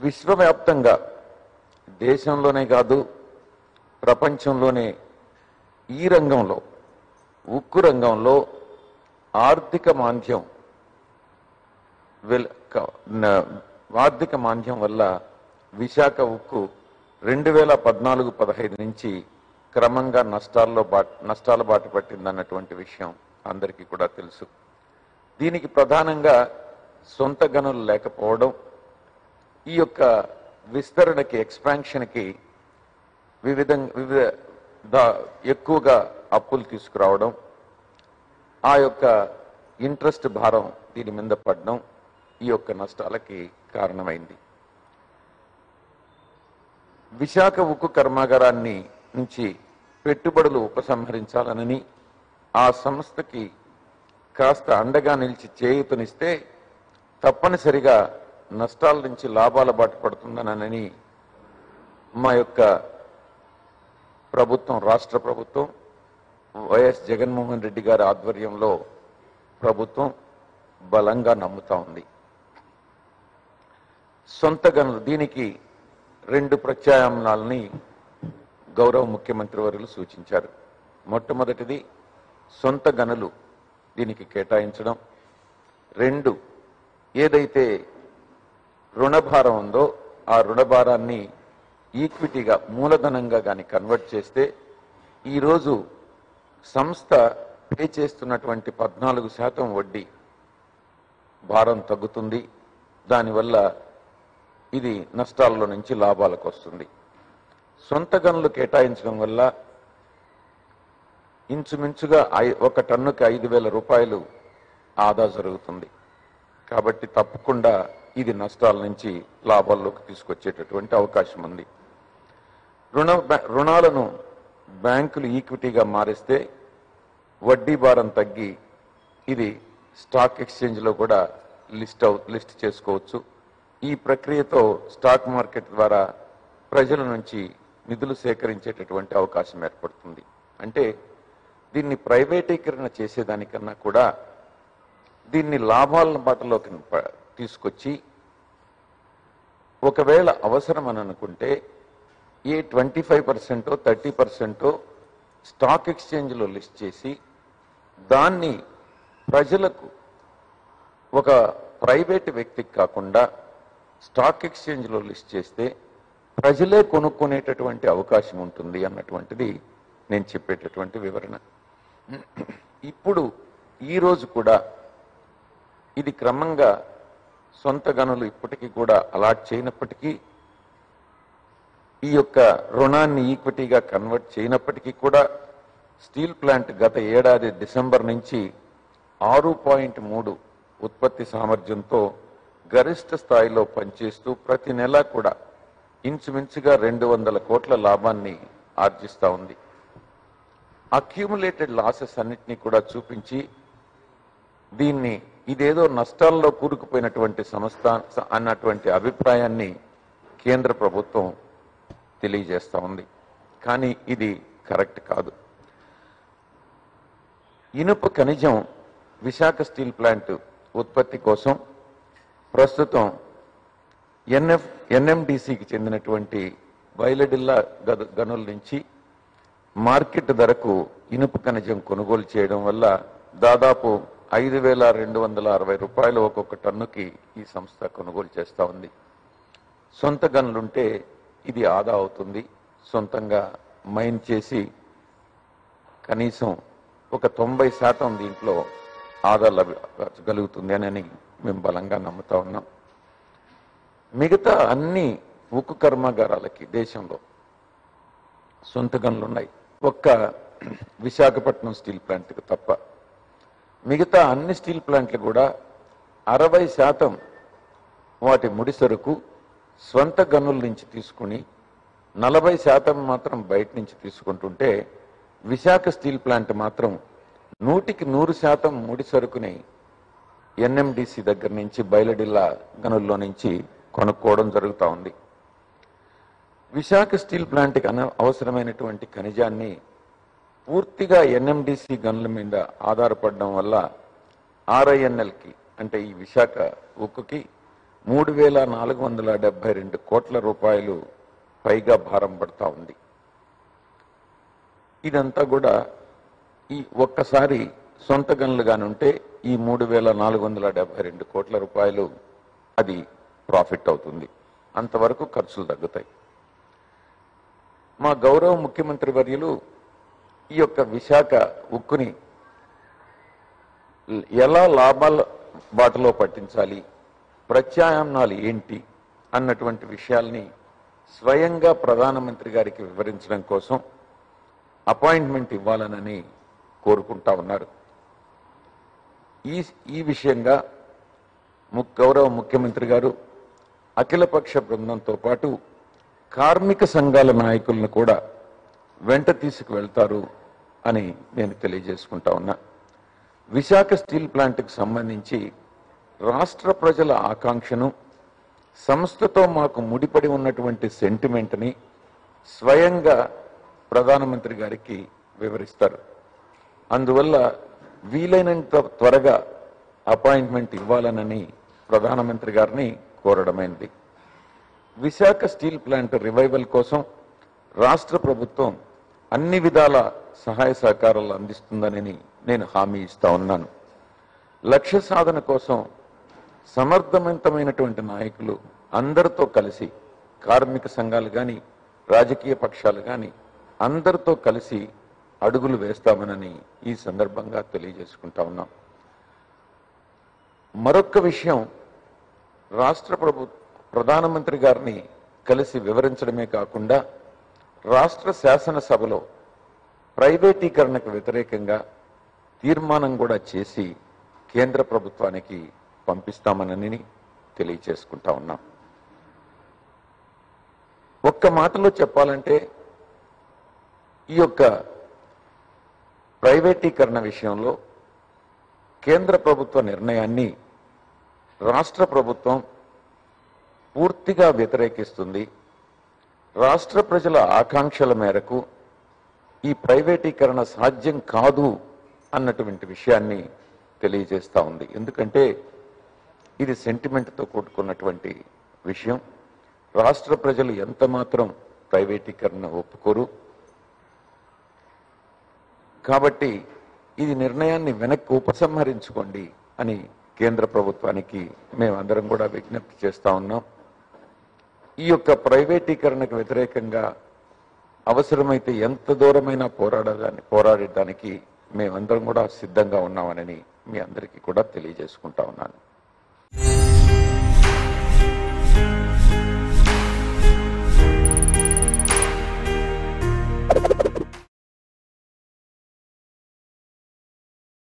విశ్వవ్యాప్తంగా దేశంలోనే కాదు ప్రపంచంలోనే ఈ రంగంలో ఉక్కు రంగంలో ఆర్థిక మాంద్యం వెల్- క- న- ఆర్థిక మాంద్యం వల్ల విశాఖ ఉక్కు రెండు వేల పద్నాలుగు పదహైదు నుంచి క్రమంగా నష్టాల్లో బా నష్టాల బాట పట్టిందన్నటువంటి విషయం అందరికీ కూడా తెలుసు దీనికి ప్రధానంగా సొంత గనులు లేకపోవడం ఈ యొక్క విస్తరణకి ఎక్స్పాన్షన్కి వివిధ వివిధ దా- ఎక్కువగా అప్పులు తీసుకురావడం ఆ యొక్క ఇంట్రెస్ట్ భారం దీని మీద పడడం ఈ యొక్క నష్టాలకి కారణమైంది విశాఖ ఉక్కు కర్మాగారాన్ని నుంచి పెట్టుబడులు ఉపసంహరించాలనని ఆ సంస్థకి కాస్త అండగా నిలిచి చేయూతనిస్తే తప్పనిసరిగా నష్టాల నుంచి లాభాల బాట పడుతుందనని మా యొక్క ప్రభుత్వం రాష్ట్ర ప్రభుత్వం వైఎస్ జగన్మోహన్ రెడ్డి గారి ఆధ్వర్యంలో ప్రభుత్వం బలంగా నమ్ముతా ఉంది సొంత గనులు దీనికి రెండు ప్రత్యామ్నాలని గౌరవ ముఖ్యమంత్రి వర్యులు సూచించారు మొట్టమొదటిది సొంత గనులు దీనికి కేటాయించడం రెండు ఏదైతే రుణభారం ఉందో ఆ రుణభారాన్ని ఈక్విటీగా మూలధనంగా కానీ కన్వర్ట్ చేస్తే ఈరోజు సంస్థ పే చేస్తున్నటువంటి పద్నాలుగు శాతం వడ్డీ భారం తగ్గుతుంది దానివల్ల ఇది నష్టాల్లో నుంచి లాభాలకు వస్తుంది సొంత గనులు కేటాయించడం వల్ల ఇంచుమించుగా ఐ- ఒక టన్నుకి ఐదు వేల రూపాయలు ఆదా జరుగుతుంది కాబట్టి తప్పకుండా ఇది నష్టాల నుంచి లాభాల్లోకి తీసుకొచ్చేటటువంటి అవకాశం ఉంది రుణ బ్యా- రుణాలను బ్యాంకులు ఈక్విటీగా మారిస్తే వడ్డీ భారం తగ్గి ఇది స్టాక్ ఎక్స్చేంజ్లో కూడా లిస్ట్ అవు లిస్ట్ చేసుకోవచ్చు ఈ ప్రక్రియతో స్టాక్ మార్కెట్ ద్వారా ప్రజల నుంచి నిధులు సేకరించేటటువంటి అవకాశం ఏర్పడుతుంది అంటే దీన్ని ప్రైవేటీకరణ చేసేదానికన్నా కూడా దీన్ని లాభాల బాటలోకి ప- తీసుకొచ్చి ఒకవేళ అవసరం అని అనుకుంటే ఏ ట్వంటీ ఫైవ్ పర్సెంటో థర్టీ పర్సెంటో స్టాక్ ఎక్స్చేంజ్లో లిస్ట్ చేసి దాన్ని ప్రజలకు ఒక ప్రైవేట్ వ్యక్తికి కాకుండా స్టాక్ ఎక్స్చేంజ్లో లిస్ట్ చేస్తే ప్రజలే కొనుక్కునేటటువంటి అవకాశం ఉంటుంది అన్నటువంటిది నేను చెప్పేటటువంటి వివరణ ఇప్పుడు ఈ రోజు కూడా ఇది క్రమంగా సొంత గనులు ఇప్పటికీ కూడా అలాట్ చేయనప్పటికీ ఈ యొక్క రుణాన్ని ఈక్విటీగా కన్వర్ట్ చేయనప్పటికీ కూడా స్టీల్ ప్లాంట్ గత ఏడాది డిసెంబర్ నుంచి ఆరు పాయింట్ మూడు ఉత్పత్తి సామర్థ్యంతో గరిష్ట స్థాయిలో పనిచేస్తూ ప్రతి నెల కూడా ఇంచుమించుగా రెండు వందల కోట్ల లాభాన్ని ఆర్జిస్తా ఉంది అక్యూములేటెడ్ లాసెస్ అన్నిటినీ కూడా చూపించి దీన్ని ఇదేదో నష్టాల్లో కూరుకుపోయినటువంటి సంస్థ అన్నటువంటి అభిప్రాయాన్ని కేంద్ర ప్రభుత్వం తెలియజేస్తా ఉంది కానీ ఇది కరెక్ట్ కాదు ఇనుప ఖనిజం విశాఖ స్టీల్ ప్లాంట్ ఉత్పత్తి కోసం ప్రస్తుతం ఎన్ఎఫ్ ఎన్ఎండిసికి చెందినటువంటి బయలడిల్లా గద- గనుల నుంచి మార్కెట్ ధరకు ఇనుప ఖనిజం కొనుగోలు చేయడం వల్ల దాదాపు ఐదు వేల రెండు వందల అరవై రూపాయలు ఒక్కొక్క టన్నుకి ఈ సంస్థ కొనుగోలు చేస్తా ఉంది సొంత గనులుంటే ఇది ఆదా అవుతుంది సొంతంగా మైన్ చేసి కనీసం ఒక తొంభై శాతం దీంట్లో ఆదా లభించగలుగుతుంది అని మేము బలంగా నమ్ముతా ఉన్నాం మిగతా అన్ని ఉక్కు కర్మాగారాలకి దేశంలో సొంత గనులు ఉన్నాయి ఒక్క విశాఖపట్నం స్టీల్ ప్లాంట్కి తప్ప మిగతా అన్ని స్టీల్ ప్లాంట్లు కూడా అరవై శాతం వాటి ముడి సరుకు స్వంత గనుల నుంచి తీసుకుని నలభై శాతం మాత్రం బయట నుంచి తీసుకుంటుంటే విశాఖ స్టీల్ ప్లాంట్ మాత్రం నూటికి నూరు శాతం ముడి సరుకుని ఎన్ఎండిసి దగ్గర నుంచి బయలడిల్లా గనుల్లో నుంచి కొనుక్కోవడం జరుగుతూ ఉంది విశాఖ స్టీల్ ప్లాంట్కి అన అవసరమైనటువంటి ఖనిజాన్ని పూర్తిగా ఎన్ఎండిసి గనుల మీద ఆధారపడడం వల్ల ఆర్ఐఎన్ఎల్కి అంటే ఈ విశాఖ ఉక్కుకి మూడు వేల నాలుగు వందల డెబ్బై రెండు కోట్ల రూపాయలు పైగా భారం పడతా ఉంది ఇదంతా కూడా ఈ ఒక్కసారి సొంత గనులు ఉంటే ఈ మూడు వేల నాలుగు వందల డెబ్బై రెండు కోట్ల రూపాయలు అది ప్రాఫిట్ అవుతుంది అంతవరకు ఖర్చులు తగ్గుతాయి మా గౌరవ ముఖ్యమంత్రి వర్యులు ఈ యొక్క విశాఖ ఉక్కుని ఎలా లాభాల బాటలో పట్టించాలి ప్రత్యామ్నాలు ఏంటి అన్నటువంటి విషయాల్ని స్వయంగా ప్రధానమంత్రి గారికి వివరించడం కోసం అపాయింట్మెంట్ ఇవ్వాలనని కోరుకుంటా ఉన్నారు ఈ ఈ విషయంగా ము- గౌరవ ముఖ్యమంత్రి గారు అఖిలపక్ష బృందంతో పాటు కార్మిక సంఘాల నాయకులను కూడా వెంట తీసుకువెళ్తారు అని నేను తెలియజేసుకుంటా ఉన్నా విశాఖ స్టీల్ ప్లాంట్కి సంబంధించి రాష్ట్ర ప్రజల ఆకాంక్షను సంస్థతో మాకు ముడిపడి ఉన్నటువంటి సెంటిమెంట్ని స్వయంగా ప్రధానమంత్రి గారికి వివరిస్తారు అందువల్ల వీలైనంత త్వరగా అపాయింట్మెంట్ ఇవ్వాలనని ప్రధానమంత్రి గారిని కోరడమైనది విశాఖ స్టీల్ ప్లాంట్ రివైవల్ కోసం రాష్ట్ర ప్రభుత్వం అన్ని విధాల సహాయ సహకారాలు అందిస్తుందని నేను హామీ ఇస్తా ఉన్నాను లక్ష్య సాధన కోసం సమర్థవంతమైనటువంటి నాయకులు అందరితో కలిసి కార్మిక సంఘాలు కానీ రాజకీయ పక్షాలు కానీ అందరితో కలిసి అడుగులు వేస్తామనని ఈ సందర్భంగా తెలియజేసుకుంటా ఉన్నాం మరొక్క విషయం రాష్ట్ర ప్రభు ప్రధానమంత్రి గారిని కలిసి వివరించడమే కాకుండా రాష్ట్ర శాసనసభలో ప్రైవేటీకరణకు వ్యతిరేకంగా తీర్మానం కూడా చేసి కేంద్ర ప్రభుత్వానికి పంపిస్తామనని తెలియచేసుకుంటా ఉన్నాం ఒక్క మాటలో చెప్పాలంటే ఈ యొక్క ప్రైవేటీకరణ విషయంలో కేంద్ర ప్రభుత్వ నిర్ణయాన్ని రాష్ట్ర ప్రభుత్వం పూర్తిగా వ్యతిరేకిస్తుంది రాష్ట్ర ప్రజల ఆకాంక్షల మేరకు ఈ ప్రైవేటీకరణ సాధ్యం కాదు అన్నటువంటి విషయాన్ని తెలియజేస్తా ఉంది ఎందుకంటే ఇది సెంటిమెంట్తో కూడుకున్నటువంటి విషయం రాష్ట్ర ప్రజలు ఎంత మాత్రం ప్రైవేటీకరణ ఒప్పుకోరు కాబట్టి ఇది నిర్ణయాన్ని వెనక్కి ఉపసంహరించుకోండి అని కేంద్ర ప్రభుత్వానికి మేమందరం కూడా విజ్ఞప్తి చేస్తా ఉన్నాం ఈ యొక్క ప్రైవేటీకరణకు వ్యతిరేకంగా అవసరమైతే ఎంత దూరమైనా పోరాడదాన్ని పోరాడడానికి మేమందరం కూడా సిద్ధంగా ఉన్నామని మీ అందరికీ కూడా తెలియజేసుకుంటా ఉన్నాను